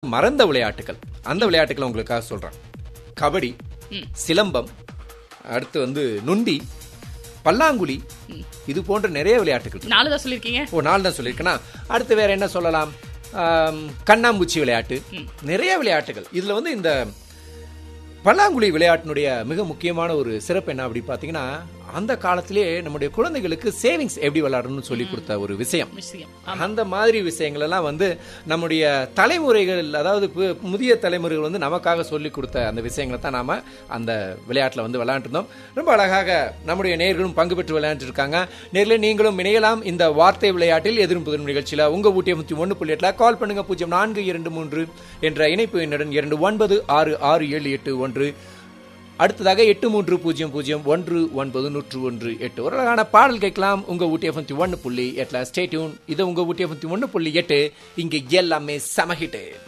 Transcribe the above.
மறந்த விளையாட்டுகள் அந்த விளையாட்டுகளை உங்களுக்காக சொல்றேன் கபடி சிலம்பம் அடுத்து வந்து நுண்டி பல்லாங்குழி இது போன்ற நிறைய விளையாட்டுகள் இருக்கு. நாலு தான் சொல்லியிருக்கீங்க ஓ நாலு தான் சொல்லியிருக்கேனா அடுத்து வேற என்ன சொல்லலாம் ஆம், கண்ணாம்பூச்சி விளையாட்டு நிறைய விளையாட்டுகள் இதுல வந்து இந்த பல்லாங்குழி விளையாட்டினுடைய மிக முக்கியமான ஒரு சிறப்பு என்ன அப்படி பாத்தீங்கன்னா அந்த காலத்திலேயே நம்முடைய குழந்தைகளுக்கு சேவிங்ஸ் எப்படி விளையாடணும்னு சொல்லி கொடுத்த ஒரு விஷயம் விஷயம் அந்த மாதிரி விஷயங்கள் எல்லாம் வந்து நம்முடைய தலைமுறைகள் அதாவது பு- முதிய தலைமுறைகள் வந்து நமக்காக சொல்லி கொடுத்த அந்த விஷயங்களை தான் நாம அந்த விளையாட்டுல வந்து விளையாண்டுருந்தோம் ரொம்ப அழகாக நம்முடைய நேர்களும் பங்கு பெற்று விளையாண்டு இருக்காங்க நேரில் நீங்களும் இணையலாம் இந்த வார்த்தை விளையாட்டில் எதிரும் புதிரும் நிகழ்ச்சியில உங்க ஊட்டி முத்தி ஒன்று புள்ளி எட்டுல கால் பண்ணுங்க பூஜ்ஜியம் நான்கு இரண்டு மூன்று என்ற இணைப்பு எண்ணுடன் இரண்டு ஒன்பது ஆறு ஆறு ஏழு எட்டு ஒன்று அடுத்ததாக எட்டு மூன்று பூஜ்ஜியம் பூஜ்ஜியம் ஒன்று ஒன்பது நூற்று ஒன்று எட்டு ஒரு அழகான பாடல் கேட்கலாம் உங்க ஊட்டி எஃப்எம் ஒன்று புள்ளி எட்டுல ஸ்டேட்யூன் இது உங்க ஊட்டி எஃப்எம் ஒன்று புள்ளி எட்டு இங்க எல்லாமே சமஹிட்டு